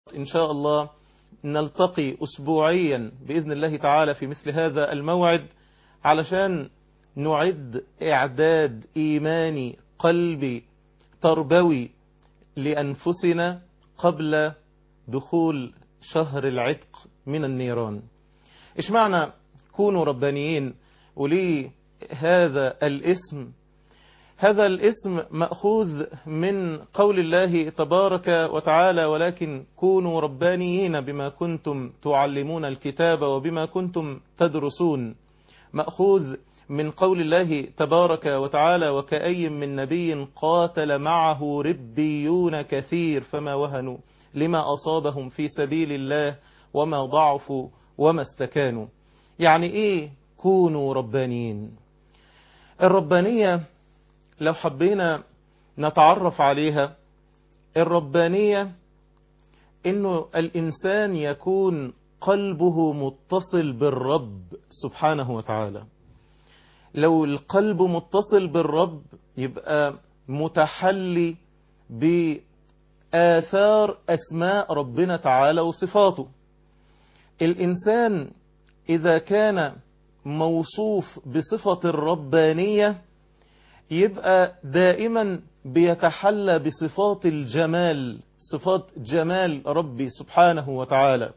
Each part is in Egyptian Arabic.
إن شاء الله نلتقي أسبوعيا بإذن الله تعالى في مثل هذا الموعد علشان نعد إعداد إيماني قلبي تربوي لأنفسنا قبل دخول شهر العتق من النيران إيش معنى كونوا ربانيين وليه هذا الاسم هذا الاسم مأخوذ من قول الله تبارك وتعالى ولكن كونوا ربانيين بما كنتم تعلمون الكتاب وبما كنتم تدرسون مأخوذ من قول الله تبارك وتعالى وكأي من نبي قاتل معه ربيون كثير فما وهنوا لما أصابهم في سبيل الله وما ضعفوا وما استكانوا يعني إيه كونوا ربانيين الربانية لو حبينا نتعرف عليها الربانية انه الانسان يكون قلبه متصل بالرب سبحانه وتعالى لو القلب متصل بالرب يبقى متحلي بآثار أسماء ربنا تعالى وصفاته الإنسان إذا كان موصوف بصفة الربانية يبقى دائما بيتحلى بصفات الجمال صفات جمال ربي سبحانه وتعالى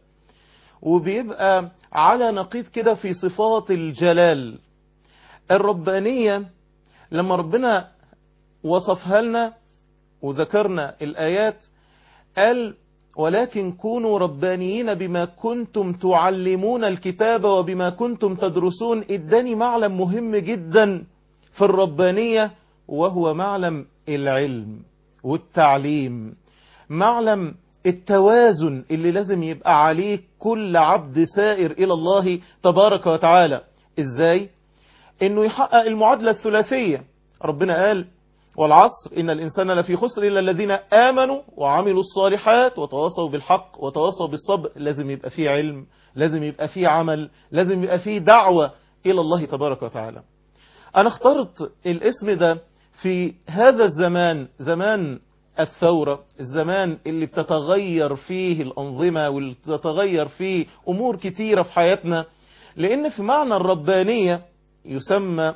وبيبقى على نقيض كده في صفات الجلال الربانية لما ربنا وصفها لنا وذكرنا الآيات قال ولكن كونوا ربانيين بما كنتم تعلمون الكتاب وبما كنتم تدرسون اداني معلم مهم جدا في الربانية وهو معلم العلم والتعليم معلم التوازن اللي لازم يبقى عليه كل عبد سائر إلى الله تبارك وتعالى إزاي؟ إنه يحقق المعادلة الثلاثية ربنا قال والعصر إن الإنسان لفي خسر إلا الذين آمنوا وعملوا الصالحات وتواصوا بالحق وتواصوا بالصبر لازم يبقى فيه علم لازم يبقى فيه عمل لازم يبقى فيه دعوة إلى الله تبارك وتعالى أنا اخترت الاسم ده في هذا الزمان زمان الثورة الزمان اللي بتتغير فيه الأنظمة واللي بتتغير فيه أمور كتيرة في حياتنا لأن في معنى الربانية يسمى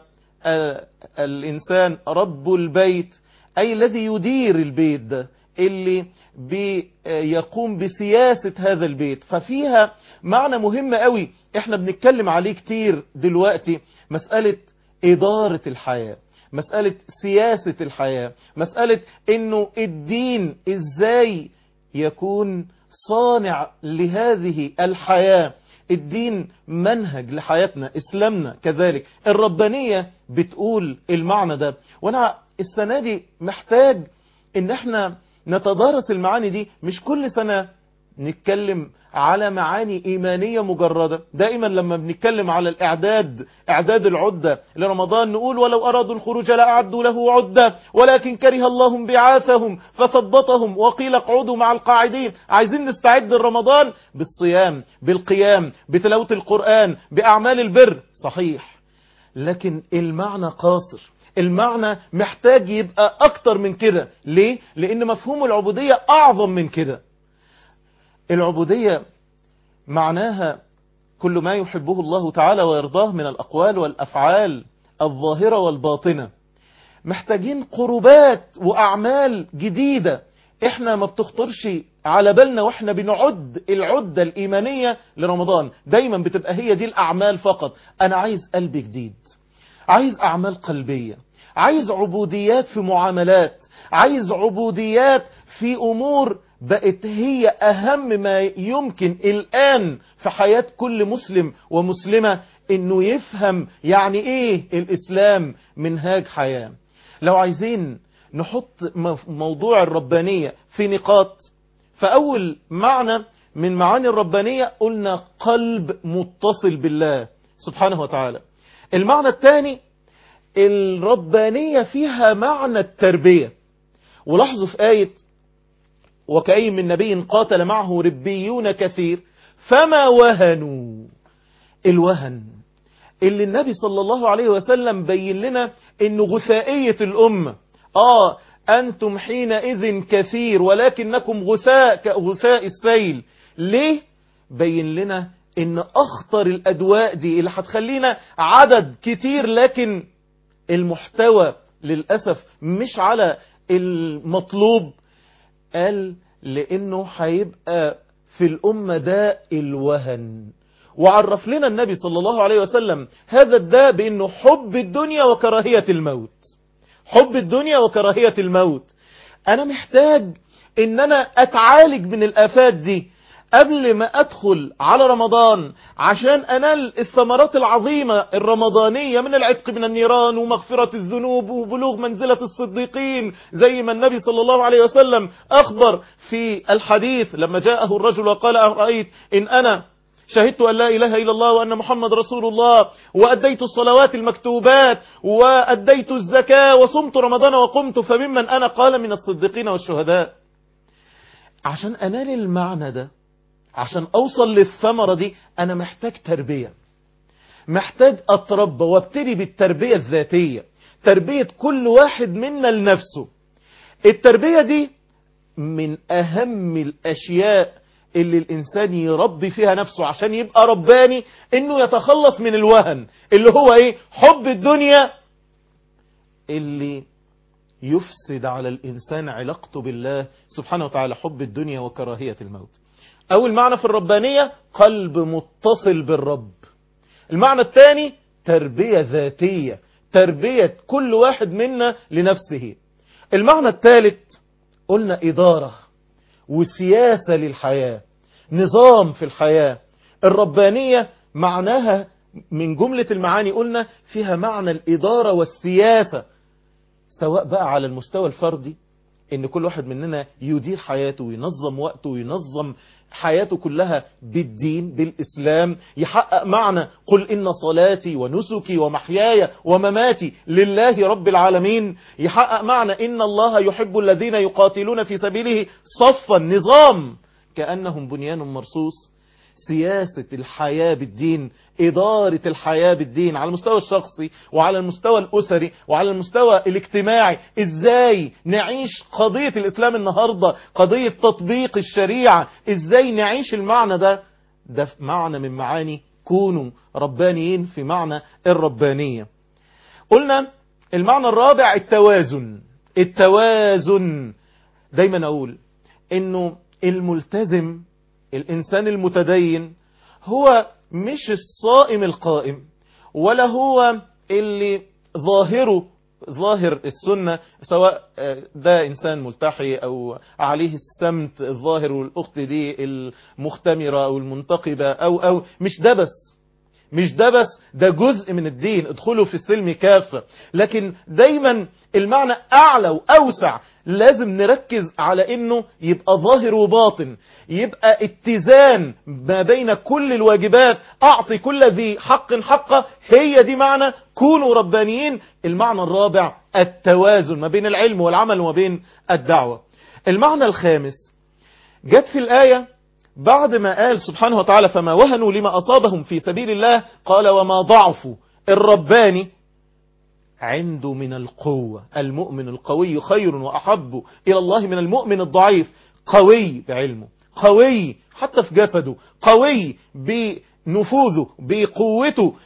الإنسان رب البيت أي الذي يدير البيت ده اللي بيقوم بسياسة هذا البيت ففيها معنى مهم قوي احنا بنتكلم عليه كتير دلوقتي مسألة إدارة الحياة مسألة سياسة الحياة مسألة انه الدين ازاي يكون صانع لهذه الحياة الدين منهج لحياتنا اسلامنا كذلك الربانية بتقول المعنى ده وانا السنة دي محتاج ان احنا نتدارس المعاني دي مش كل سنة نتكلم على معاني إيمانية مجردة دائما لما بنتكلم على الإعداد إعداد العدة لرمضان نقول ولو أرادوا الخروج لأعدوا له عدة ولكن كره الله بعاثهم فثبطهم وقيل اقعدوا مع القاعدين عايزين نستعد لرمضان بالصيام بالقيام بتلاوة القرآن بأعمال البر صحيح لكن المعنى قاصر المعنى محتاج يبقى أكتر من كده ليه؟ لأن مفهوم العبودية أعظم من كده العبودية معناها كل ما يحبه الله تعالى ويرضاه من الأقوال والأفعال الظاهرة والباطنة محتاجين قربات وأعمال جديدة احنا ما بتخطرش على بالنا واحنا بنعد العدة الإيمانية لرمضان دايما بتبقى هي دي الأعمال فقط أنا عايز قلب جديد عايز أعمال قلبية عايز عبوديات في معاملات عايز عبوديات في أمور بقت هي أهم ما يمكن الآن في حياة كل مسلم ومسلمة إنه يفهم يعني إيه الإسلام منهاج حياة لو عايزين نحط موضوع الربانية في نقاط فأول معنى من معاني الربانية قلنا قلب متصل بالله سبحانه وتعالى المعنى الثاني الربانية فيها معنى التربية ولاحظوا في آية وكأي من نبي قاتل معه ربيون كثير فما وهنوا الوهن اللي النبي صلى الله عليه وسلم بين لنا انه غثائية الأمة آه أنتم حينئذ كثير ولكنكم غثاء كغثاء السيل ليه بين لنا ان اخطر الادواء دي اللي هتخلينا عدد كتير لكن المحتوى للأسف مش على المطلوب قال لانه هيبقى في الامة داء الوهن وعرف لنا النبي صلى الله عليه وسلم هذا الداء بانه حب الدنيا وكراهية الموت حب الدنيا وكراهية الموت انا محتاج ان انا اتعالج من الافات دي قبل ما ادخل على رمضان عشان انال الثمرات العظيمة الرمضانية من العتق من النيران ومغفرة الذنوب وبلوغ منزلة الصديقين زي ما النبي صلى الله عليه وسلم اخبر في الحديث لما جاءه الرجل وقال أرأيت ان انا شهدت أن لا إله إلا الله وأن محمد رسول الله وأديت الصلوات المكتوبات وأديت الزكاة وصمت رمضان وقمت فممن أنا قال من الصديقين والشهداء عشان أنال المعنى ده عشان أوصل للثمرة دي أنا محتاج تربية محتاج أتربى وابتدي بالتربية الذاتية تربية كل واحد منا لنفسه التربية دي من أهم الأشياء اللي الإنسان يربي فيها نفسه عشان يبقى رباني إنه يتخلص من الوهن اللي هو إيه حب الدنيا اللي يفسد على الإنسان علاقته بالله سبحانه وتعالى حب الدنيا وكراهية الموت أول معنى في الربانية قلب متصل بالرب المعنى الثاني تربية ذاتية تربية كل واحد منا لنفسه المعنى الثالث قلنا إدارة وسياسة للحياة نظام في الحياة الربانية معناها من جملة المعاني قلنا فيها معنى الإدارة والسياسة سواء بقى على المستوى الفردي ان كل واحد مننا يدير حياته وينظم وقته وينظم حياته كلها بالدين بالإسلام يحقق معنى قل إن صلاتي ونسكي ومحياي ومماتي لله رب العالمين يحقق معنى إن الله يحب الذين يقاتلون في سبيله صفا نظام كأنهم بنيان مرصوص سياسة الحياة بالدين إدارة الحياة بالدين على المستوى الشخصي وعلى المستوى الأسري وعلى المستوى الاجتماعي إزاي نعيش قضية الإسلام النهاردة قضية تطبيق الشريعة إزاي نعيش المعنى ده ده معنى من معاني كونوا ربانيين في معنى الربانية قلنا المعنى الرابع التوازن التوازن دايما أقول إنه الملتزم الإنسان المتدين هو مش الصائم القائم ولا هو اللي ظاهره ظاهر السنة سواء ده إنسان ملتحي أو عليه السمت الظاهر والأخت دي المختمرة أو المنتقبة أو, أو مش ده بس مش ده بس ده جزء من الدين ادخلوا في السلم كافة لكن دايما المعنى أعلى وأوسع لازم نركز على انه يبقى ظاهر وباطن يبقى اتزان ما بين كل الواجبات اعطي كل ذي حق حقه هي دي معنى كونوا ربانيين المعنى الرابع التوازن ما بين العلم والعمل وما بين الدعوة المعنى الخامس جت في الآية بعد ما قال سبحانه وتعالى فما وهنوا لما أصابهم في سبيل الله قال وما ضعفوا الرباني عنده من القوة المؤمن القوي خير وأحب إلى الله من المؤمن الضعيف قوي بعلمه قوي حتى في جسده قوي بنفوذه بقوته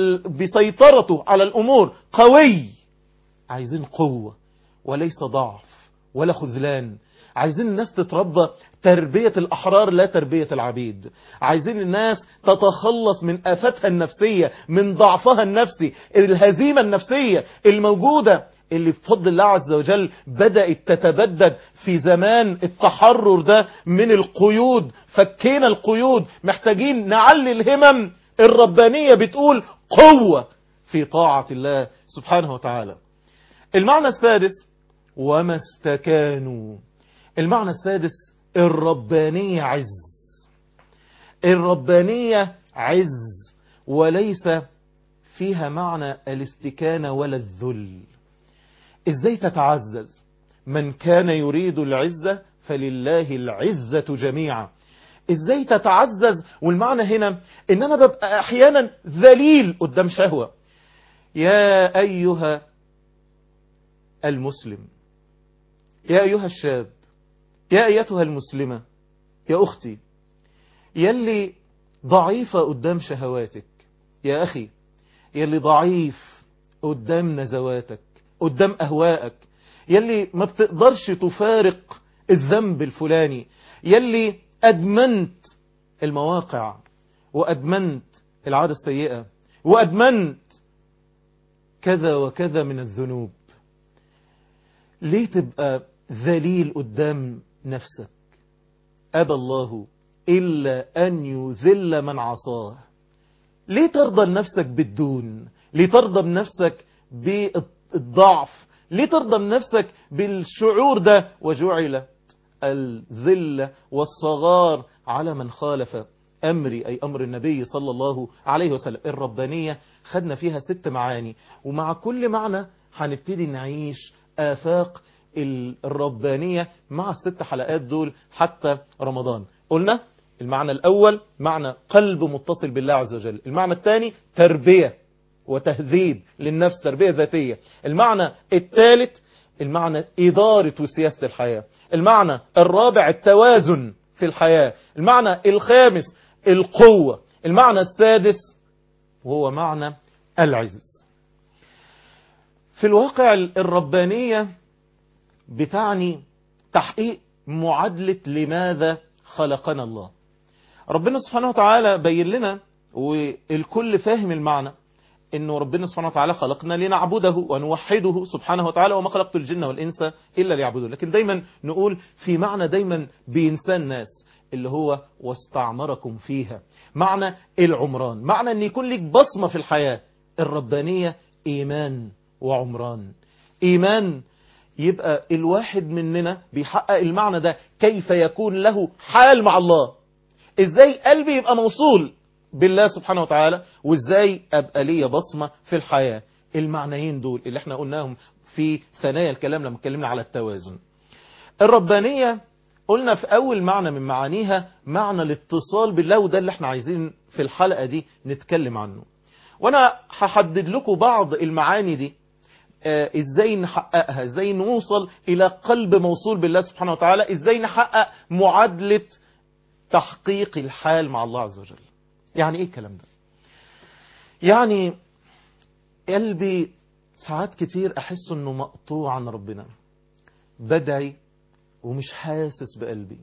بسيطرته على الأمور قوي عايزين قوة وليس ضعف ولا خذلان عايزين الناس تتربى تربية الأحرار لا تربية العبيد عايزين الناس تتخلص من آفاتها النفسية من ضعفها النفسي الهزيمة النفسية الموجودة اللي بفضل الله عز وجل بدأت تتبدد في زمان التحرر ده من القيود فكينا القيود محتاجين نعلي الهمم الربانية بتقول قوة في طاعة الله سبحانه وتعالى المعنى السادس وما استكانوا المعنى السادس الربانية عز الربانية عز وليس فيها معنى الاستكانة ولا الذل ازاي تتعزز من كان يريد العزة فلله العزة جميعا ازاي تتعزز والمعنى هنا ان انا ببقى احيانا ذليل قدام شهوة يا ايها المسلم يا أيها الشاب يا أيتها المسلمة يا أختي يلي ضعيفة قدام شهواتك يا أخي يلي ضعيف قدام نزواتك قدام أهوائك يلي ما بتقدرش تفارق الذنب الفلاني يلي أدمنت المواقع وأدمنت العادة السيئة وأدمنت كذا وكذا من الذنوب ليه تبقى ذليل قدام نفسك أبى الله إلا أن يذل من عصاه ليه ترضى لنفسك بالدون ليه ترضى بنفسك بالضعف ليه ترضى بنفسك بالشعور ده وجعلت الذلة والصغار على من خالف أمري أي أمر النبي صلى الله عليه وسلم الربانية خدنا فيها ست معاني ومع كل معنى هنبتدي نعيش آفاق الربانية مع الست حلقات دول حتى رمضان قلنا المعنى الأول معنى قلب متصل بالله عز وجل المعنى الثاني تربية وتهذيب للنفس تربية ذاتية المعنى الثالث المعنى إدارة وسياسة الحياة المعنى الرابع التوازن في الحياة المعنى الخامس القوة المعنى السادس وهو معنى العز في الواقع الربانية بتعني تحقيق معادلة لماذا خلقنا الله ربنا سبحانه وتعالى بين لنا والكل فاهم المعنى انه ربنا سبحانه وتعالى خلقنا لنعبده ونوحده سبحانه وتعالى وما خلقت الجن والانس الا ليعبدون لكن دايما نقول في معنى دايما بينسى الناس اللي هو واستعمركم فيها معنى العمران معنى ان يكون لك بصمة في الحياة الربانية ايمان وعمران ايمان يبقى الواحد مننا بيحقق المعنى ده كيف يكون له حال مع الله ازاي قلبي يبقى موصول بالله سبحانه وتعالى وازاي ابقى ليا بصمة في الحياة المعنيين دول اللي احنا قلناهم في ثنايا الكلام لما اتكلمنا على التوازن الربانية قلنا في اول معنى من معانيها معنى الاتصال بالله وده اللي احنا عايزين في الحلقة دي نتكلم عنه وانا هحدد لكم بعض المعاني دي آه ازاي نحققها ازاي نوصل الى قلب موصول بالله سبحانه وتعالى ازاي نحقق معادلة تحقيق الحال مع الله عز وجل يعني ايه الكلام ده يعني قلبي ساعات كتير احس انه مقطوع عن ربنا بدعي ومش حاسس بقلبي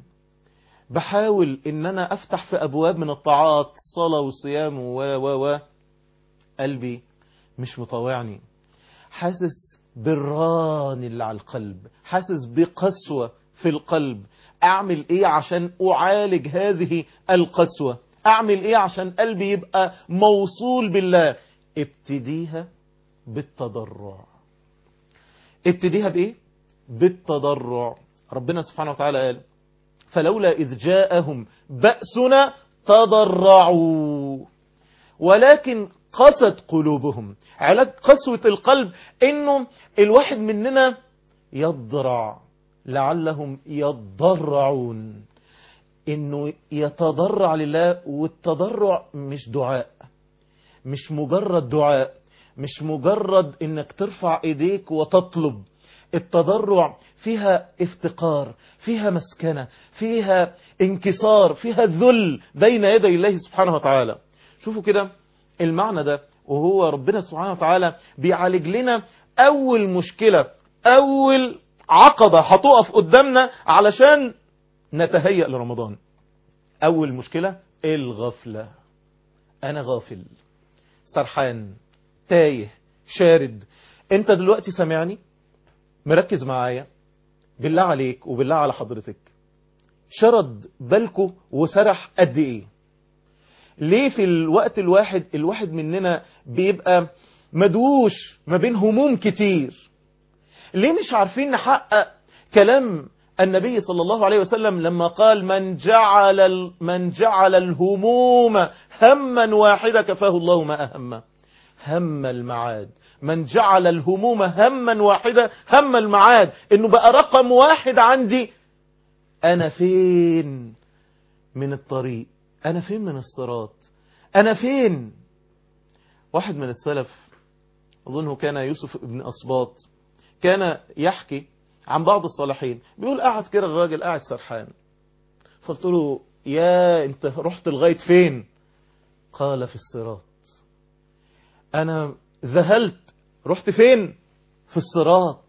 بحاول ان انا افتح في ابواب من الطاعات صلاة والصيام و و و قلبي مش مطاوعني حاسس بالران اللي على القلب حاسس بقسوة في القلب اعمل ايه عشان اعالج هذه القسوة اعمل ايه عشان قلبي يبقى موصول بالله ابتديها بالتضرع ابتديها بايه بالتضرع ربنا سبحانه وتعالى قال فلولا اذ جاءهم بأسنا تضرعوا ولكن قست قلوبهم علاج قسوة القلب انه الواحد مننا يضرع لعلهم يضرعون انه يتضرع لله والتضرع مش دعاء مش مجرد دعاء مش مجرد انك ترفع ايديك وتطلب التضرع فيها افتقار فيها مسكنة فيها انكسار فيها ذل بين يدي الله سبحانه وتعالى شوفوا كده المعنى ده وهو ربنا سبحانه وتعالى بيعالج لنا اول مشكلة اول عقبة هتقف قدامنا علشان نتهيأ لرمضان أول مشكلة الغفلة أنا غافل سرحان تايه شارد أنت دلوقتي سامعني مركز معايا بالله عليك وبالله على حضرتك شرد بالكو وسرح قد ايه ليه في الوقت الواحد الواحد مننا بيبقى مدوش ما بين هموم كتير ليه مش عارفين نحقق كلام النبي صلى الله عليه وسلم لما قال من جعل من جعل الهموم هما واحدا كفاه الله ما أهمه هم المعاد من جعل الهموم هما واحدا هم المعاد انه بقى رقم واحد عندي انا فين من الطريق انا فين من الصراط انا فين واحد من السلف اظنه كان يوسف بن اسباط كان يحكي عن بعض الصالحين بيقول قاعد كده الراجل قاعد سرحان فقلت له يا انت رحت لغاية فين قال في الصراط انا ذهلت رحت فين في الصراط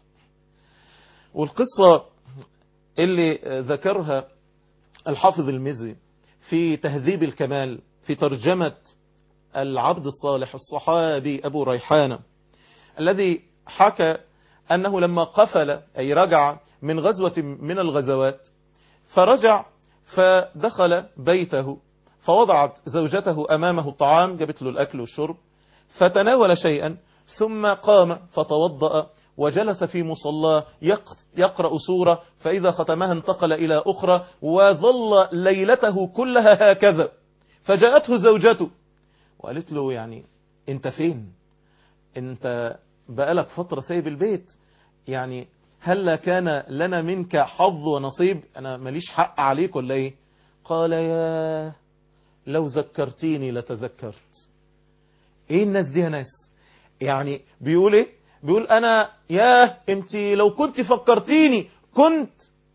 والقصة اللي ذكرها الحافظ المزي في تهذيب الكمال في ترجمة العبد الصالح الصحابي أبو ريحانة الذي حكى أنه لما قفل أي رجع من غزوة من الغزوات فرجع فدخل بيته فوضعت زوجته أمامه الطعام جابت له الأكل والشرب فتناول شيئا ثم قام فتوضأ وجلس في مصلاه يقرأ سورة فإذا ختمها انتقل إلى أخرى وظل ليلته كلها هكذا فجاءته زوجته وقالت له يعني انت فين انت بقالك فترة سايب البيت يعني هل كان لنا منك حظ ونصيب انا ماليش حق عليك ولا ايه قال يا لو ذكرتيني لتذكرت ايه الناس دي يا ناس يعني بيقول ايه بيقول انا يا انت لو كنت فكرتيني كنت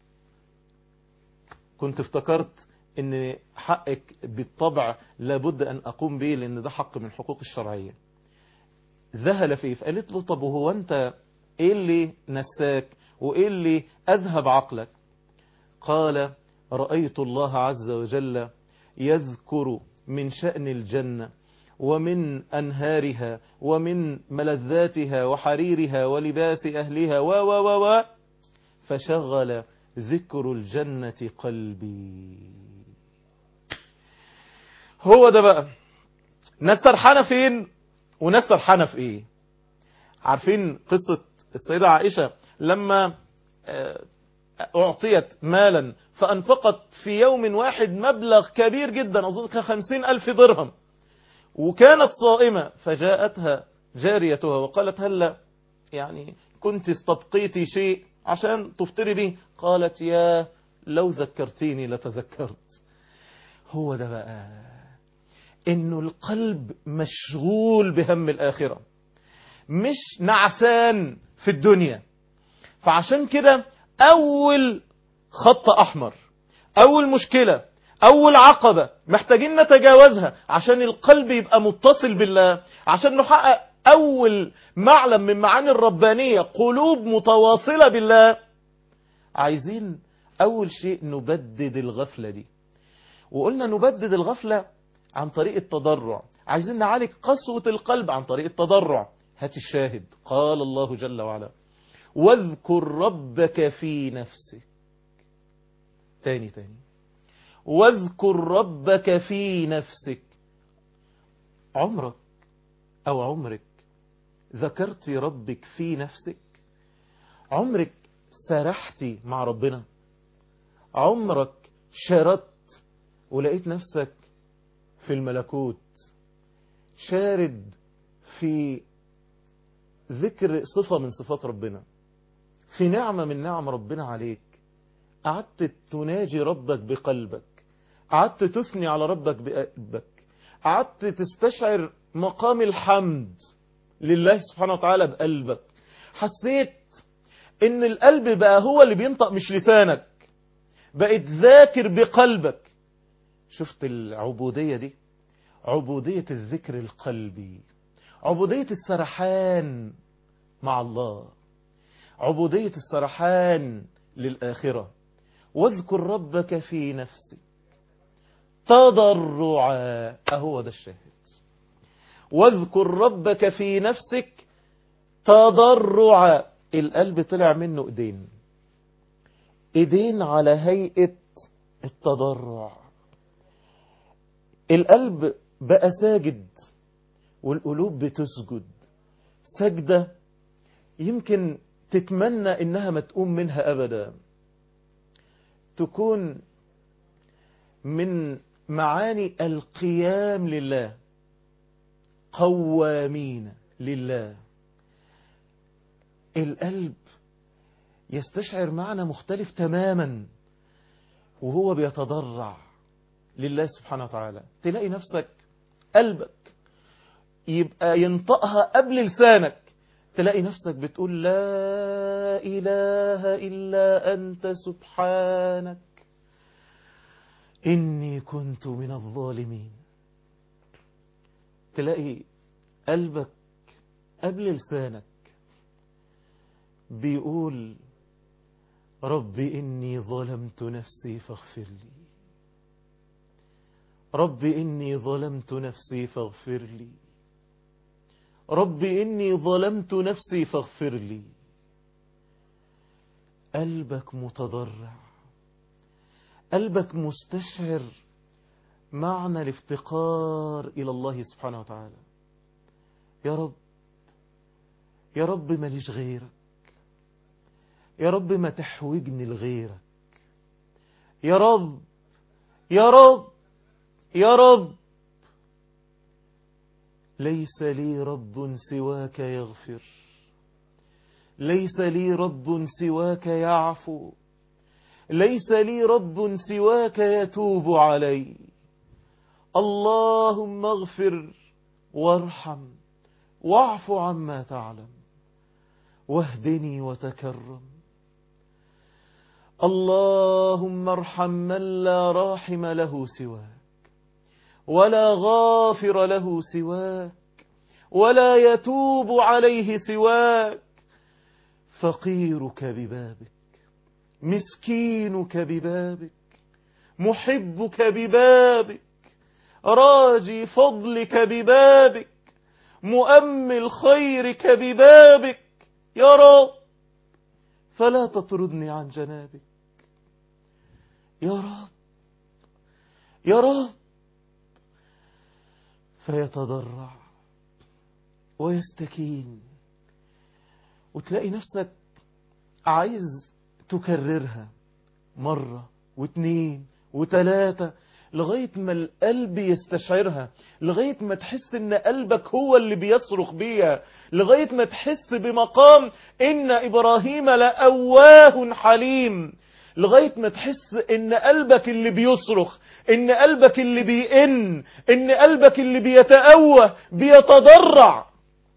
كنت افتكرت ان حقك بالطبع لابد ان اقوم به لان ده حق من حقوق الشرعية ذهل فيه فقالت له طب وهو انت ايه اللي نساك وايه اللي اذهب عقلك قال رأيت الله عز وجل يذكر من شأن الجنة ومن أنهارها ومن ملذاتها وحريرها ولباس أهلها و و و و فشغل ذكر الجنة قلبي هو ده بقى ناس سرحانة فين وناس سرحانة في ايه عارفين قصة السيدة عائشة لما أعطيت مالا فأنفقت في يوم واحد مبلغ كبير جدا أظن كان خمسين ألف درهم وكانت صائمة فجاءتها جاريتها وقالت هلا يعني كنت استبقيتي شيء عشان تفطري به قالت يا لو ذكرتيني لتذكرت هو ده بقى انه القلب مشغول بهم الآخرة مش نعسان في الدنيا فعشان كده أول خط أحمر أول مشكلة أول عقبة محتاجين نتجاوزها عشان القلب يبقى متصل بالله عشان نحقق أول معلم من معاني الربانية قلوب متواصلة بالله عايزين أول شيء نبدد الغفلة دي وقلنا نبدد الغفلة عن طريق التضرع عايزين نعالج قسوة القلب عن طريق التضرع هات الشاهد قال الله جل وعلا واذكر ربك في نفسك تاني تاني واذكر ربك في نفسك عمرك أو عمرك ذكرت ربك في نفسك عمرك سرحتي مع ربنا عمرك شردت ولقيت نفسك في الملكوت شارد في ذكر صفة من صفات ربنا في نعمة من نعم ربنا عليك قعدت تناجي ربك بقلبك قعدت تثني على ربك بقلبك قعدت تستشعر مقام الحمد لله سبحانه وتعالى بقلبك حسيت ان القلب بقى هو اللي بينطق مش لسانك بقت ذاكر بقلبك شفت العبودية دي عبودية الذكر القلبي عبودية السرحان مع الله عبودية السرحان للآخرة واذكر ربك في نفسك تضرعا أهو ده الشاهد واذكر ربك في نفسك تضرعا القلب طلع منه ايدين ايدين على هيئة التضرع القلب بقى ساجد والقلوب بتسجد سجدة يمكن تتمنى انها ما تقوم منها ابدا تكون من معاني القيام لله قوامين لله القلب يستشعر معنى مختلف تماما وهو بيتضرع لله سبحانه وتعالى تلاقي نفسك قلبك يبقى ينطقها قبل لسانك تلاقي نفسك بتقول لا إله إلا أنت سبحانك إني كنت من الظالمين تلاقي قلبك قبل لسانك بيقول رب إني ظلمت نفسي فاغفر لي رب إني ظلمت نفسي فاغفر لي رب إني ظلمت نفسي فاغفر لي قلبك متضرع قلبك مستشعر معنى الافتقار إلى الله سبحانه وتعالى يا رب يا رب ماليش غيرك يا رب ما تحوجني لغيرك يا رب يا رب يا رب ليس لي رب سواك يغفر ليس لي رب سواك يعفو ليس لي رب سواك يتوب علي اللهم اغفر وارحم واعف عما تعلم واهدني وتكرم اللهم ارحم من لا راحم له سواك ولا غافر له سواك ولا يتوب عليه سواك فقيرك ببابك مسكينك ببابك محبك ببابك راجي فضلك ببابك مؤمل خيرك ببابك يا رب فلا تطردني عن جنابك يا رب يا رب فيتضرع ويستكين وتلاقي نفسك عايز تكررها مرة واثنين وثلاثة لغاية ما القلب يستشعرها لغاية ما تحس ان قلبك هو اللي بيصرخ بيها لغاية ما تحس بمقام ان ابراهيم لأواه حليم لغاية ما تحس ان قلبك اللي بيصرخ ان قلبك اللي بيئن ان قلبك اللي بيتأوه بيتضرع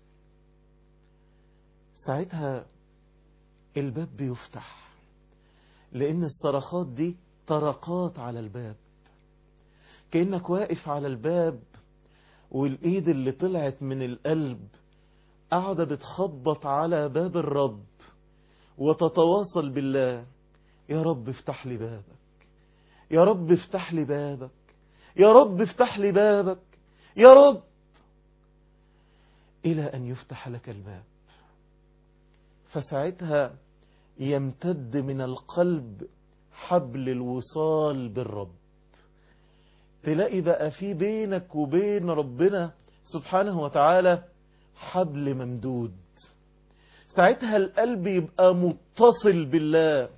ساعتها الباب بيفتح لان الصرخات دي طرقات على الباب كأنك واقف على الباب والإيد اللي طلعت من القلب قاعدة بتخبط على باب الرب وتتواصل بالله يا رب افتح لي بابك يا رب افتح لي بابك يا رب افتح لي بابك يا رب إلى أن يفتح لك الباب فساعتها يمتد من القلب حبل الوصال بالرب تلاقي بقى في بينك وبين ربنا سبحانه وتعالى حبل ممدود ساعتها القلب يبقى متصل بالله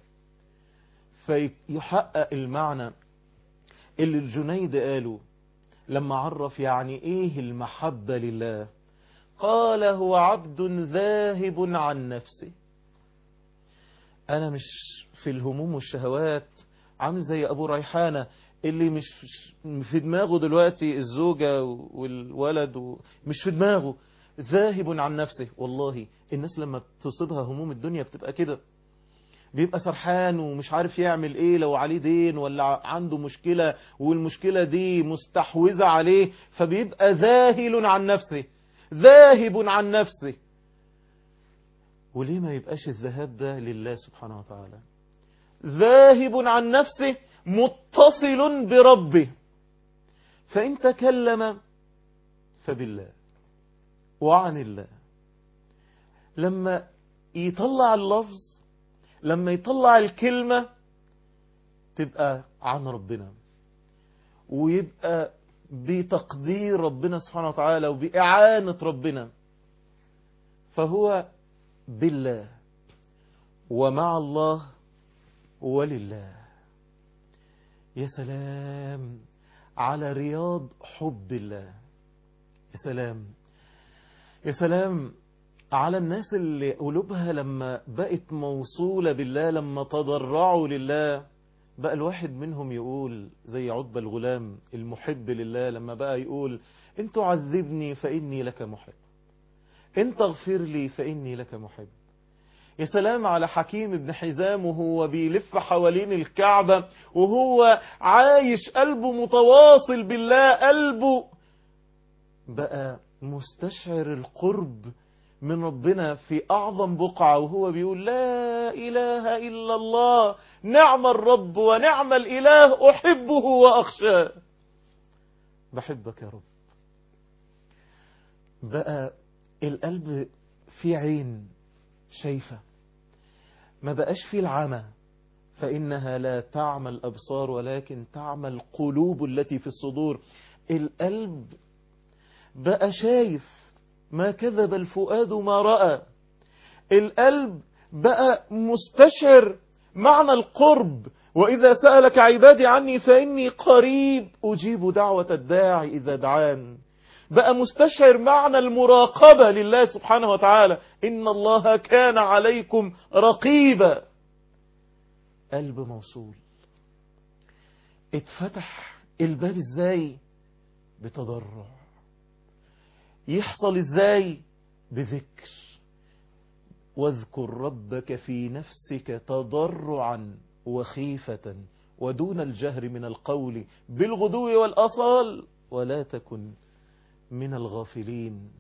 فيحقق المعنى اللي الجنيد قاله لما عرف يعني ايه المحبة لله قال هو عبد ذاهب عن نفسه انا مش في الهموم والشهوات عامل زي ابو ريحانة اللي مش في دماغه دلوقتي الزوجة والولد مش في دماغه ذاهب عن نفسه والله الناس لما تصيبها هموم الدنيا بتبقى كده بيبقى سرحان ومش عارف يعمل ايه لو عليه دين ولا عنده مشكلة والمشكلة دي مستحوذة عليه فبيبقى ذاهل عن نفسه ذاهب عن نفسه وليه ما يبقاش الذهاب ده لله سبحانه وتعالى ذاهب عن نفسه متصل بربه فإن تكلم فبالله وعن الله لما يطلع اللفظ لما يطلع الكلمة تبقى عن ربنا ويبقى بتقدير ربنا سبحانه وتعالى وبإعانة ربنا فهو بالله ومع الله ولله يا سلام على رياض حب الله يا سلام يا سلام على الناس اللي قلوبها لما بقت موصولة بالله لما تضرعوا لله بقى الواحد منهم يقول زي عتبة الغلام المحب لله لما بقى يقول ان تعذبني فإني لك محب انت اغفر لي فإني لك محب يا سلام على حكيم ابن حزام وهو بيلف حوالين الكعبة وهو عايش قلبه متواصل بالله قلبه بقى مستشعر القرب من ربنا في أعظم بقعة وهو بيقول لا إله إلا الله نعم الرب ونعم الإله أحبه وأخشاه بحبك يا رب بقى القلب في عين شايفة ما بقاش في العمى فإنها لا تعمى الأبصار ولكن تعمى القلوب التي في الصدور القلب بقى شايف ما كذب الفؤاد ما رأى القلب بقى مستشعر معنى القرب وإذا سألك عبادي عني فإني قريب أجيب دعوة الداعي إذا دعان بقى مستشعر معنى المراقبة لله سبحانه وتعالى إن الله كان عليكم رقيبا قلب موصول اتفتح الباب ازاي بتضرع يحصل ازاي بذكر واذكر ربك في نفسك تضرعا وخيفة ودون الجهر من القول بالغدو والأصال ولا تكن من الغافلين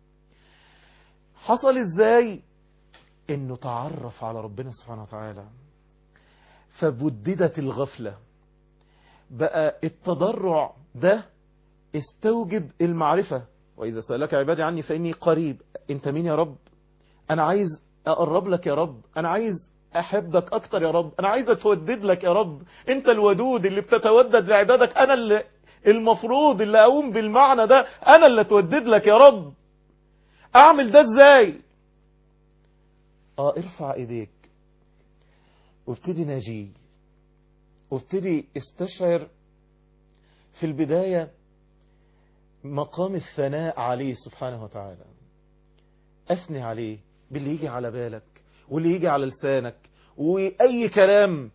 حصل ازاي انه تعرف على ربنا سبحانه وتعالى فبددت الغفلة بقى التضرع ده استوجب المعرفة وإذا سألك عبادي عني فإني قريب أنت مين يا رب أنا عايز أقرب لك يا رب أنا عايز أحبك أكتر يا رب أنا عايز أتودد لك يا رب أنت الودود اللي بتتودد لعبادك أنا اللي المفروض اللي أقوم بالمعنى ده أنا اللي أتودد لك يا رب أعمل ده إزاي آه ارفع إيديك وابتدي ناجيه وابتدي استشعر في البداية مقام الثناء عليه سبحانه وتعالى أثني عليه باللي يجي على بالك واللي يجي على لسانك وأي كلام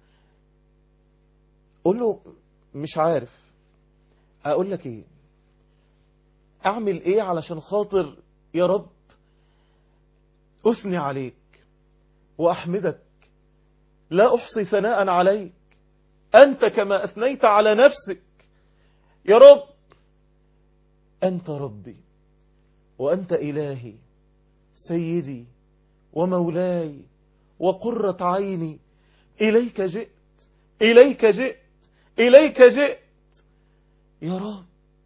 قول له مش عارف أقول لك إيه أعمل إيه علشان خاطر يا رب أثني عليك وأحمدك لا أحصي ثناء عليك أنت كما أثنيت على نفسك يا رب أنت ربي وأنت إلهي سيدي ومولاي وقرة عيني إليك جئت إليك جئت إليك جئت يا رب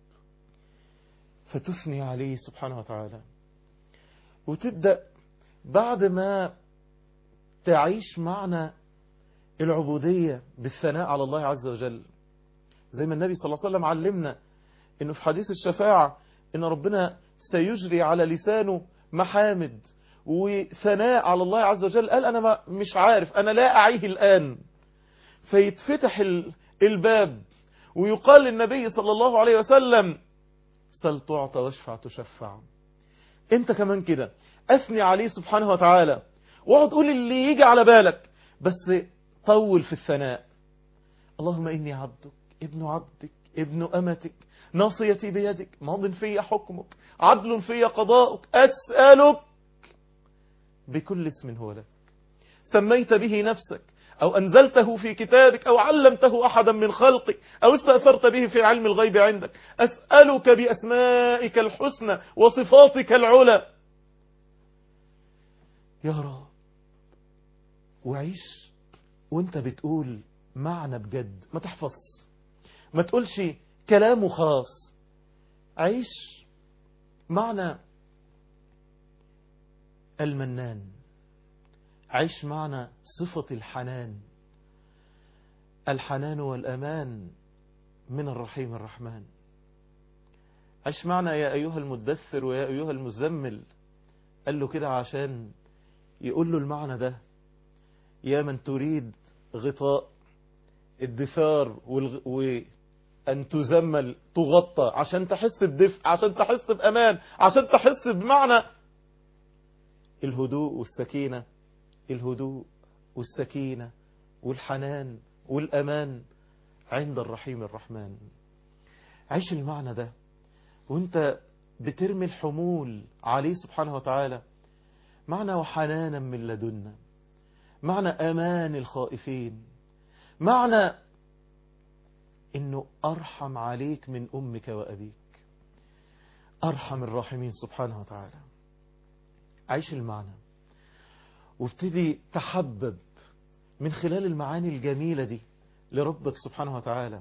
فتثني عليه سبحانه وتعالى وتبدأ بعد ما تعيش معنى العبودية بالثناء على الله عز وجل زي ما النبي صلى الله عليه وسلم علمنا انه في حديث الشفاعة ان ربنا سيجري على لسانه محامد وثناء على الله عز وجل قال انا ما مش عارف انا لا اعيه الان فيتفتح الباب ويقال للنبي صلى الله عليه وسلم سل تعطى واشفع تشفع انت كمان كده اثني عليه سبحانه وتعالى واقعد قول اللي يجي على بالك بس طول في الثناء اللهم إني عبدك ابن عبدك ابن أمتك ناصيتي بيدك ماض في حكمك عدل في قضاؤك أسألك بكل اسم هو لك سميت به نفسك أو أنزلته في كتابك أو علمته أحدا من خلقك أو استأثرت به في علم الغيب عندك أسألك بأسمائك الحسنى وصفاتك العلى يا رب وعيش وانت بتقول معنى بجد ما تحفظ ما تقولش كلامه خاص عيش معنى المنان عيش معنى صفة الحنان الحنان والأمان من الرحيم الرحمن عيش معنى يا أيها المدثر ويا أيها المزمل قال له كده عشان يقول له المعنى ده يا من تريد غطاء الدثار والغ... وأن تزمل تغطى عشان تحس بدفء عشان تحس بأمان عشان تحس بمعنى الهدوء والسكينة الهدوء والسكينة والحنان والأمان عند الرحيم الرحمن عيش المعنى ده وانت بترمي الحمول عليه سبحانه وتعالى معنى وحنانا من لدنا معنى أمان الخائفين معنى إنه أرحم عليك من أمك وأبيك أرحم الراحمين سبحانه وتعالى عيش المعنى وابتدي تحبب من خلال المعاني الجميلة دي لربك سبحانه وتعالى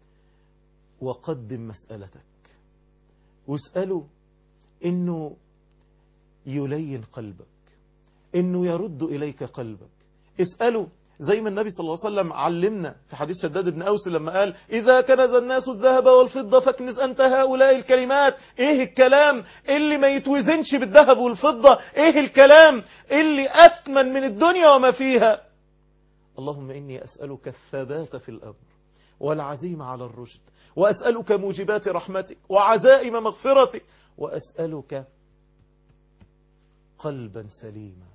وقدم مسألتك واسأله إنه يلين قلبك إنه يرد إليك قلبك اسأله زي ما النبي صلى الله عليه وسلم علمنا في حديث شداد بن أوس لما قال إذا كنز الناس الذهب والفضة فاكنز أنت هؤلاء الكلمات إيه الكلام اللي ما يتوزنش بالذهب والفضة إيه الكلام اللي أثمن من الدنيا وما فيها اللهم إني أسألك الثبات في الأمر والعزيمة على الرشد وأسألك موجبات رحمتك وعزائم مغفرتك وأسألك قلبا سليما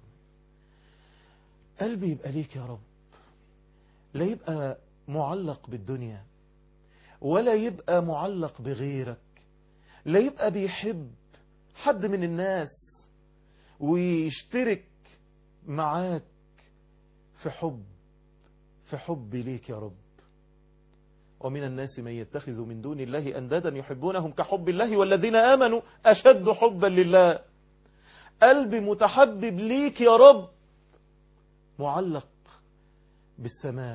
قلبي يبقى ليك يا رب لا يبقى معلق بالدنيا ولا يبقى معلق بغيرك لا يبقى بيحب حد من الناس ويشترك معاك في حب في حب ليك يا رب ومن الناس من يتخذ من دون الله أندادا يحبونهم كحب الله والذين آمنوا أشد حبا لله قلبي متحبب ليك يا رب معلق بالسماء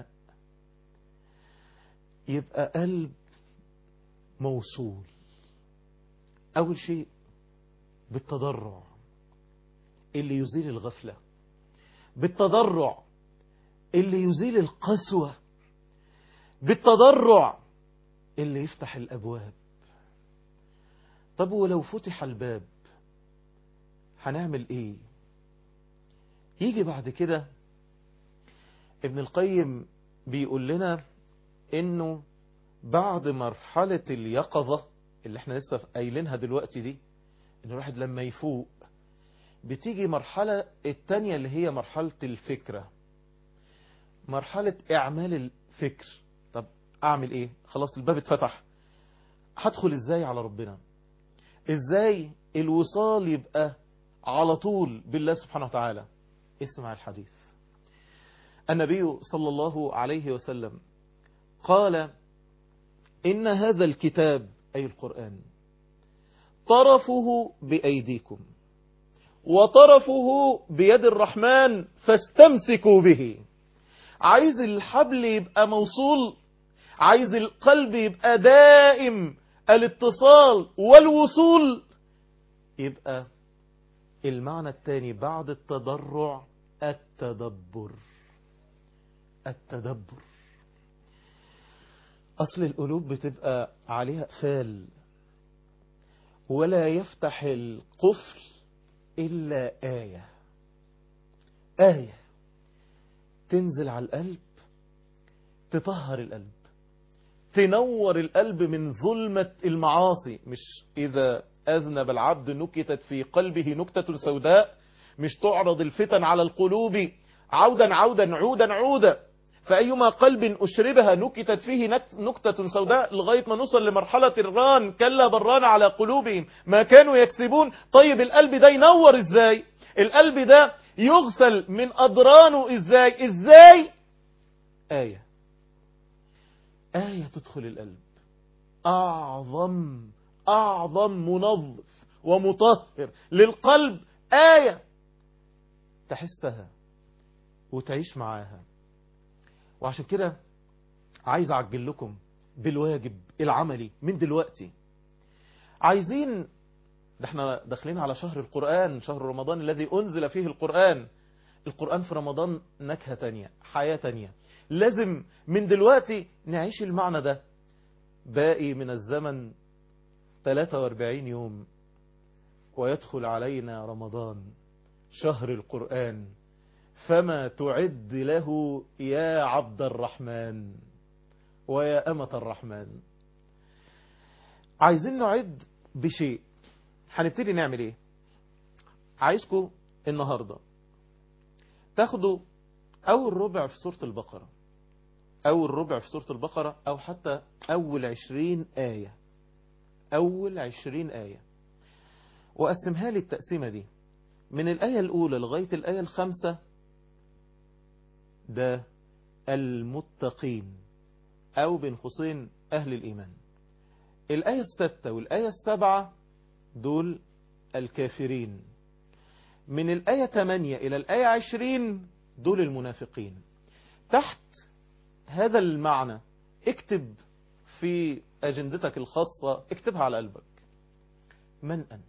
يبقى قلب موصول أول شيء بالتضرع اللي يزيل الغفلة بالتضرع اللي يزيل القسوة بالتضرع اللي يفتح الأبواب طب ولو فتح الباب هنعمل ايه يجي بعد كده ابن القيم بيقول لنا انه بعد مرحلة اليقظة اللي احنا لسه قايلينها دلوقتي دي ان الواحد لما يفوق بتيجي مرحلة التانية اللي هي مرحلة الفكرة مرحلة اعمال الفكر طب اعمل ايه خلاص الباب اتفتح هدخل ازاي على ربنا ازاي الوصال يبقى على طول بالله سبحانه وتعالى اسمع الحديث النبي صلى الله عليه وسلم قال إن هذا الكتاب أي القرآن طرفه بأيديكم وطرفه بيد الرحمن فاستمسكوا به عايز الحبل يبقى موصول عايز القلب يبقى دائم الاتصال والوصول يبقى المعنى الثاني بعد التضرع التدبر التدبر أصل القلوب بتبقى عليها قفال ولا يفتح القفل إلا آية آية تنزل على القلب تطهر القلب تنور القلب من ظلمة المعاصي مش إذا أذنب العبد نكتت في قلبه نكتة سوداء مش تعرض الفتن على القلوب عودا عودا عودا عودا فأيما قلب أشربها نكتت فيه نكتة سوداء لغاية ما نوصل لمرحلة الران كلا بران على قلوبهم ما كانوا يكسبون طيب القلب ده ينور ازاي القلب ده يغسل من أضرانه ازاي ازاي آية آية تدخل القلب أعظم أعظم منظف ومطهر للقلب آية تحسها وتعيش معاها وعشان كده عايز أعجل لكم بالواجب العملي من دلوقتي عايزين ده احنا داخلين على شهر القرآن شهر رمضان الذي أنزل فيه القرآن القرآن في رمضان نكهة تانية حياة تانية لازم من دلوقتي نعيش المعنى ده باقي من الزمن 43 يوم ويدخل علينا رمضان شهر القرآن فما تعد له يا عبد الرحمن ويا أمة الرحمن عايزين نعد بشيء هنبتدي نعمل ايه عايزكم النهاردة تاخدوا أول ربع في سورة البقرة أول ربع في سورة البقرة أو حتى أول عشرين آية أول عشرين آية وقسمها لي التقسيمة دي من الآية الأولى لغاية الآية الخامسة ده المتقين أو بين قوسين أهل الإيمان الآية الستة والآية السبعة دول الكافرين من الآية 8 إلى الآية 20 دول المنافقين تحت هذا المعنى اكتب في أجندتك الخاصة اكتبها على قلبك من أنت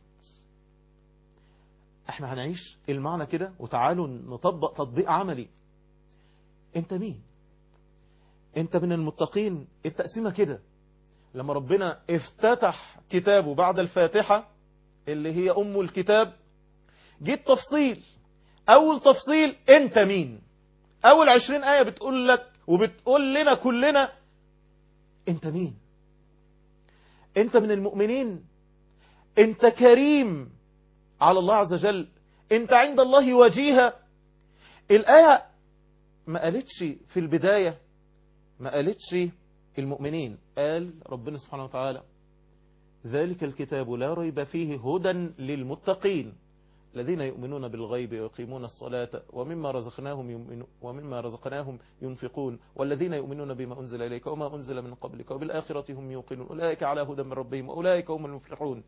احنا هنعيش المعنى كده وتعالوا نطبق تطبيق عملي انت مين انت من المتقين التقسيمة كده لما ربنا افتتح كتابه بعد الفاتحة اللي هي أم الكتاب جيت تفصيل أول تفصيل أنت مين أول عشرين آية بتقول لك وبتقول لنا كلنا أنت مين أنت من المؤمنين أنت كريم على الله عز وجل أنت عند الله وجيها الآية ما قالتش في البداية ما قالتش المؤمنين قال ربنا سبحانه وتعالى ذلك الكتاب لا ريب فيه هدى للمتقين الذين يؤمنون بالغيب ويقيمون الصلاة ومما رزقناهم يؤمنون ومما رزقناهم ينفقون والذين يؤمنون بما أنزل إليك وما أنزل من قبلك وبالآخرة هم يوقنون أولئك على هدى من ربهم وأولئك هم المفلحون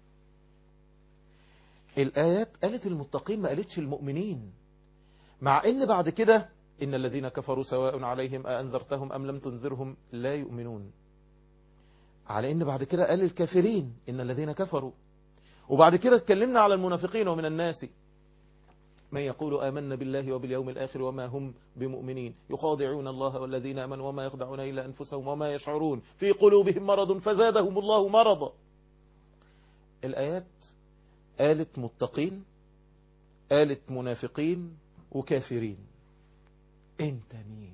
الآيات قالت المتقين ما قالتش المؤمنين مع ان بعد كده إن الذين كفروا سواء عليهم أأنذرتهم أم لم تنذرهم لا يؤمنون على إن بعد كده قال الكافرين إن الذين كفروا وبعد كده اتكلمنا على المنافقين ومن الناس من يقول آمنا بالله وباليوم الآخر وما هم بمؤمنين يخادعون الله والذين آمنوا وما يخدعون إلا أنفسهم وما يشعرون في قلوبهم مرض فزادهم الله مرضا الآيات قالت متقين قالت منافقين وكافرين انت مين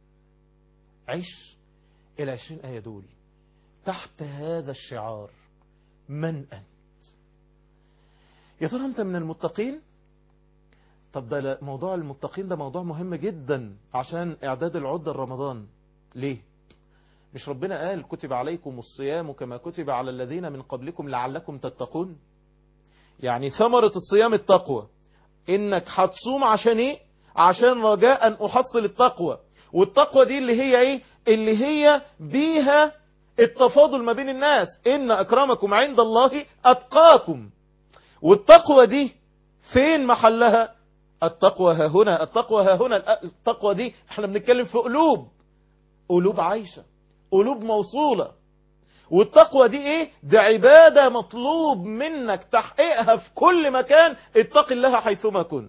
عش العشرين آية دول تحت هذا الشعار من أنت يا ترى أنت من المتقين طب ده موضوع المتقين ده موضوع مهم جدا عشان إعداد العدة رمضان ليه مش ربنا قال كتب عليكم الصيام كما كتب على الذين من قبلكم لعلكم تتقون يعني ثمرة الصيام التقوى انك هتصوم عشان ايه عشان رجاء ان احصل التقوى والتقوى دي اللي هي ايه اللي هي بيها التفاضل ما بين الناس ان اكرمكم عند الله اتقاكم والتقوى دي فين محلها التقوى ها هنا التقوى ها هنا التقوى دي احنا بنتكلم في قلوب قلوب عايشة قلوب موصولة والتقوى دي ايه دي عبادة مطلوب منك تحقيقها في كل مكان اتق الله حيثما كنت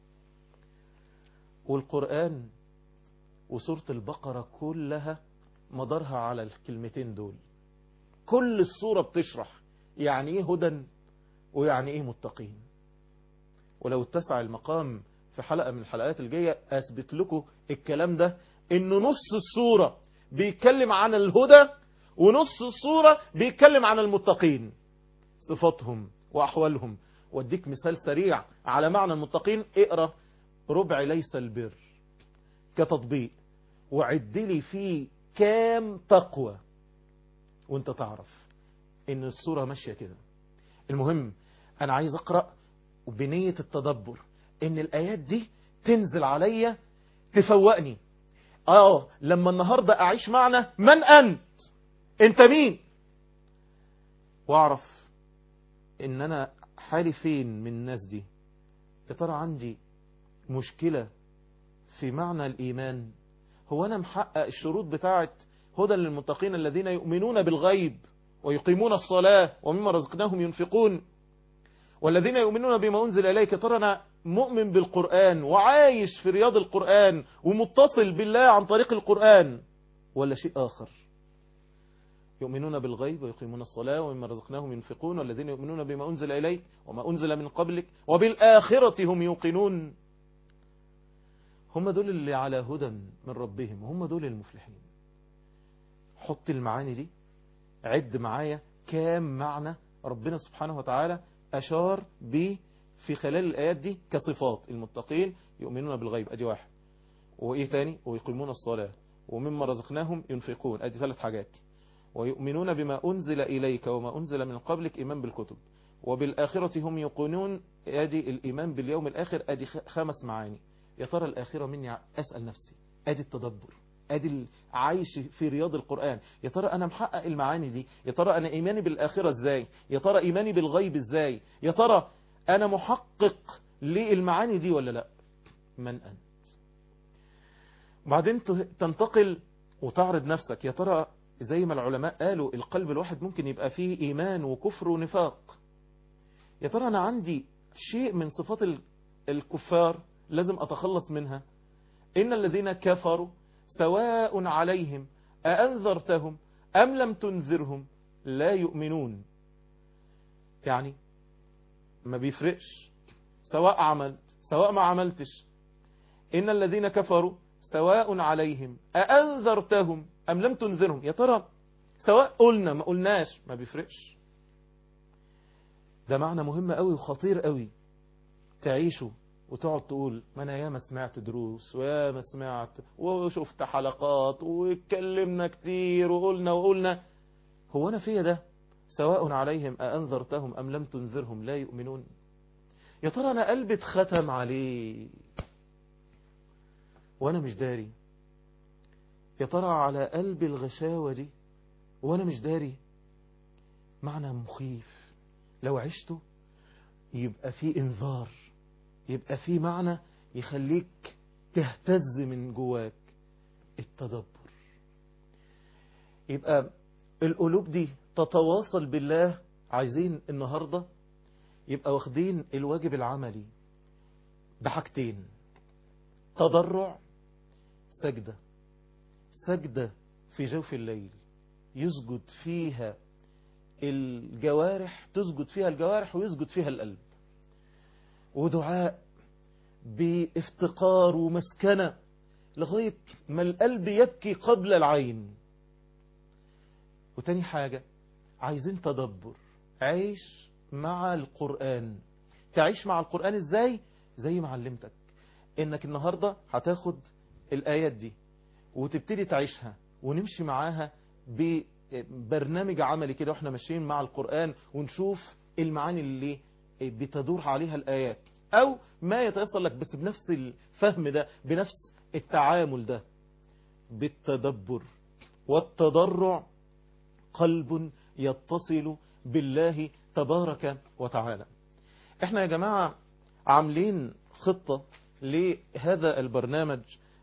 والقرآن وسورة البقرة كلها مدارها على الكلمتين دول كل السورة بتشرح يعني ايه هدى ويعني ايه متقين ولو اتسع المقام في حلقة من الحلقات الجاية اثبت لكم الكلام ده انه نص السورة بيتكلم عن الهدى ونص السورة بيتكلم عن المتقين صفاتهم وأحوالهم واديك مثال سريع على معنى المتقين اقرأ ربع ليس البر كتطبيق وعد لي فيه كام تقوى وانت تعرف ان السورة ماشية كده المهم انا عايز اقرأ بنية التدبر ان الايات دي تنزل عليا تفوقني اه لما النهاردة اعيش معنى من انت انت مين واعرف ان انا حالي فين من الناس دي يا ترى عندي مشكلة في معنى الايمان هو انا محقق الشروط بتاعت هدى للمتقين الذين يؤمنون بالغيب ويقيمون الصلاة ومما رزقناهم ينفقون والذين يؤمنون بما أنزل إليك ترى أنا مؤمن بالقرآن وعايش في رياض القرآن ومتصل بالله عن طريق القرآن ولا شيء آخر يؤمنون بالغيب ويقيمون الصلاة ومما رزقناهم ينفقون والذين يؤمنون بما أنزل إليك وما أنزل من قبلك وبالآخرة هم يوقنون هم دول اللي على هدى من ربهم هم دول المفلحين حط المعاني دي عد معايا كام معنى ربنا سبحانه وتعالى أشار به في خلال الآيات دي كصفات المتقين يؤمنون بالغيب أدي واحد وإيه تاني ويقيمون الصلاة ومما رزقناهم ينفقون أدي ثلاث حاجات ويؤمنون بما أنزل إليك وما أنزل من قبلك إيمان بالكتب وبالآخرة هم يقولون ادي الإيمان باليوم الآخر ادي خمس معاني يا ترى الآخرة مني أسأل نفسي ادي التدبر ادي عايش في رياض القرآن يا ترى انا محقق المعاني دي يا ترى انا ايماني بالآخرة ازاي يا ترى ايماني بالغيب ازاي يا ترى انا محقق للمعاني دي ولا لا من انت بعدين تنتقل وتعرض نفسك يا ترى زي ما العلماء قالوا القلب الواحد ممكن يبقى فيه ايمان وكفر ونفاق يا ترى انا عندي شيء من صفات الكفار لازم اتخلص منها ان الذين كفروا سواء عليهم أأنذرتهم أم لم تنذرهم لا يؤمنون يعني ما بيفرقش سواء عملت سواء ما عملتش إن الذين كفروا سواء عليهم أأنذرتهم أم لم تنذرهم يا ترى سواء قلنا ما قلناش ما بيفرقش ده معنى مهم قوي وخطير قوي تعيشه وتقعد تقول ما انا ياما سمعت دروس وياما سمعت وشفت حلقات واتكلمنا كتير وقلنا وقلنا هو انا فيا ده سواء عليهم أأنذرتهم أم لم تنذرهم لا يؤمنون يا ترى أنا قلبي اتختم عليه وأنا مش داري يا ترى على قلبي الغشاوة دي وأنا مش داري معنى مخيف لو عشته يبقى في انذار يبقى في معنى يخليك تهتز من جواك التدبر يبقى القلوب دي تتواصل بالله عايزين النهاردة يبقى واخدين الواجب العملي بحاجتين تضرع سجدة سجدة في جوف الليل يسجد فيها الجوارح تسجد فيها الجوارح ويسجد فيها القلب ودعاء بافتقار ومسكنة لغاية ما القلب يبكي قبل العين وتاني حاجة عايزين تدبر عيش مع القرآن تعيش مع القرآن ازاي زي ما علمتك انك النهاردة هتاخد الآيات دي وتبتدي تعيشها ونمشي معاها ببرنامج عملي كده واحنا ماشيين مع القرآن ونشوف المعاني اللي بتدور عليها الآيات أو ما يتيسر لك بس بنفس الفهم ده بنفس التعامل ده بالتدبر والتضرع قلب يتصل بالله تبارك وتعالى احنا يا جماعة عاملين خطة لهذا البرنامج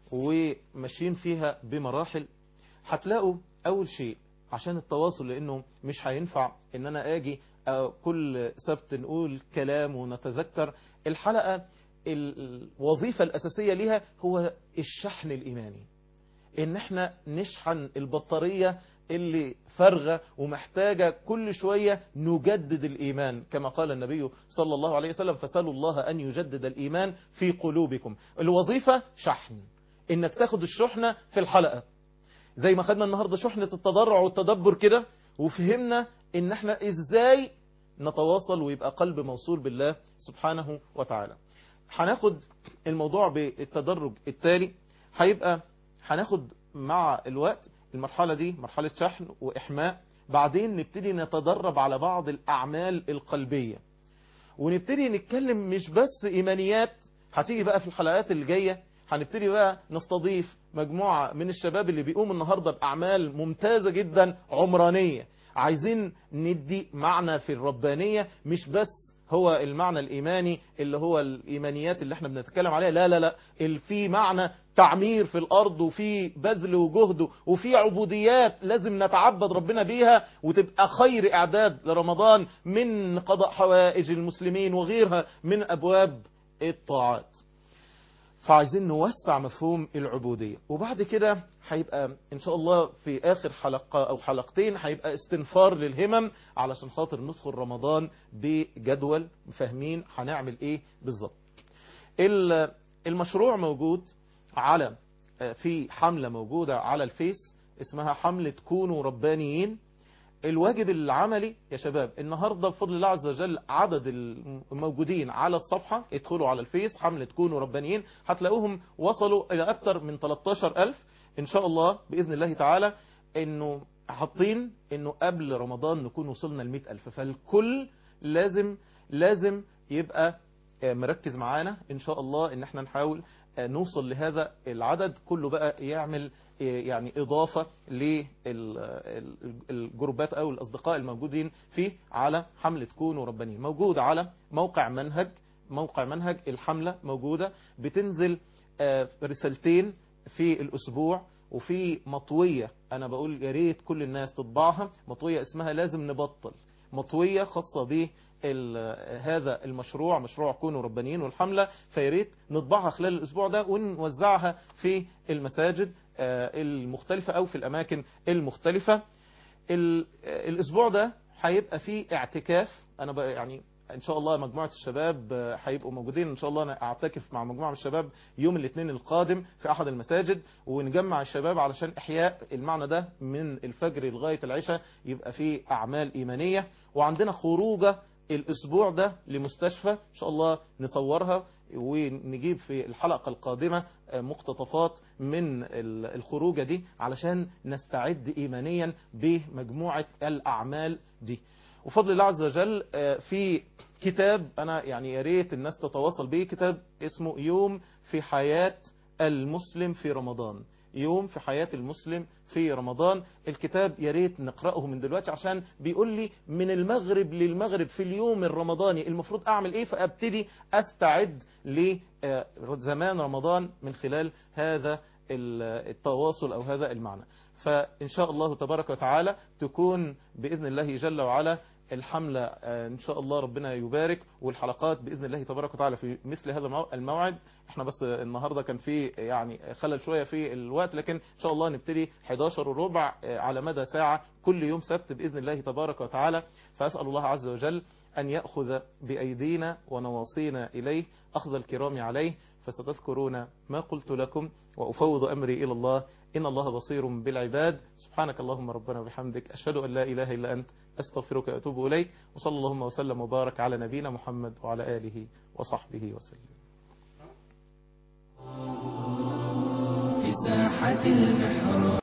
وماشيين فيها بمراحل هتلاقوا أول شيء عشان التواصل لأنه مش هينفع ان انا اجي كل سبت نقول كلام ونتذكر الحلقة الوظيفة الأساسية لها هو الشحن الإيماني إن احنا نشحن البطارية اللي فرغة ومحتاجة كل شوية نجدد الإيمان كما قال النبي صلى الله عليه وسلم فسألوا الله أن يجدد الإيمان في قلوبكم الوظيفة شحن إنك تاخد الشحنة في الحلقة زي ما خدنا النهاردة شحنة التضرع والتدبر كده وفهمنا إن احنا إزاي نتواصل ويبقى قلب موصول بالله سبحانه وتعالى هناخد الموضوع بالتدرج التالي هيبقى هناخد مع الوقت المرحلة دي مرحلة شحن وإحماء بعدين نبتدي نتدرب على بعض الأعمال القلبية ونبتدي نتكلم مش بس إيمانيات هتيجي بقى في الحلقات اللي جاية هنبتدي بقى نستضيف مجموعة من الشباب اللي بيقوم النهاردة بأعمال ممتازة جدا عمرانية عايزين ندي معنى في الربانية مش بس هو المعنى الإيماني اللي هو الإيمانيات اللي احنا بنتكلم عليها لا لا لا في معنى تعمير في الأرض وفي بذل وجهد وفي عبوديات لازم نتعبد ربنا بيها وتبقى خير إعداد لرمضان من قضاء حوائج المسلمين وغيرها من أبواب الطاعات فعايزين نوسع مفهوم العبودية وبعد كده هيبقى ان شاء الله في اخر حلقة او حلقتين هيبقى استنفار للهمم علشان خاطر ندخل رمضان بجدول فاهمين هنعمل ايه بالظبط المشروع موجود على في حملة موجودة على الفيس اسمها حملة كونوا ربانيين الواجب العملي يا شباب النهاردة بفضل الله عز وجل عدد الموجودين على الصفحة ادخلوا على الفيس حملة كونوا ربانيين هتلاقوهم وصلوا إلى أكثر من 13 ألف إن شاء الله بإذن الله تعالى إنه حاطين إنه قبل رمضان نكون وصلنا ل ألف فالكل لازم لازم يبقى مركز معانا ان شاء الله ان احنا نحاول نوصل لهذا العدد كله بقى يعمل يعني اضافة للجروبات او الاصدقاء الموجودين فيه على حملة كونوا ربانيين موجود على موقع منهج موقع منهج الحملة موجودة بتنزل رسالتين في الاسبوع وفي مطوية انا بقول يا ريت كل الناس تطبعها مطوية اسمها لازم نبطل مطوية خاصة به هذا المشروع مشروع كونوا ربانيين والحملة فياريت نطبعها خلال الأسبوع ده ونوزعها في المساجد المختلفة أو في الأماكن المختلفة الأسبوع ده هيبقى فيه اعتكاف أنا بقى يعني ان شاء الله مجموعة الشباب هيبقوا موجودين ان شاء الله انا اعتكف مع مجموعة من الشباب يوم الاثنين القادم في احد المساجد ونجمع الشباب علشان احياء المعنى ده من الفجر لغاية العشاء يبقى فيه اعمال ايمانية وعندنا خروجة الاسبوع ده لمستشفى ان شاء الله نصورها ونجيب في الحلقة القادمة مقتطفات من الخروجة دي علشان نستعد ايمانيا بمجموعة الاعمال دي وفضل الله عز وجل في كتاب أنا يعني يا ريت الناس تتواصل به كتاب اسمه يوم في حياة المسلم في رمضان يوم في حياة المسلم في رمضان الكتاب يا ريت نقرأه من دلوقتي عشان بيقول لي من المغرب للمغرب في اليوم الرمضاني المفروض أعمل إيه فأبتدي أستعد لزمان رمضان من خلال هذا التواصل أو هذا المعنى فإن شاء الله تبارك وتعالى تكون بإذن الله جل وعلا الحملة إن شاء الله ربنا يبارك والحلقات بإذن الله تبارك وتعالى في مثل هذا الموعد احنا بس النهاردة كان في يعني خلل شوية في الوقت لكن إن شاء الله نبتدي 11 وربع على مدى ساعة كل يوم سبت بإذن الله تبارك وتعالى فأسأل الله عز وجل أن يأخذ بأيدينا ونواصينا إليه أخذ الكرام عليه فستذكرون ما قلت لكم وأفوض أمري إلى الله إن الله بصير بالعباد سبحانك اللهم ربنا وبحمدك أشهد أن لا إله إلا أنت أستغفرك وأتوب إليك وصلى اللهم وسلم وبارك على نبينا محمد وعلى آله وصحبه وسلم في ساحة المحراب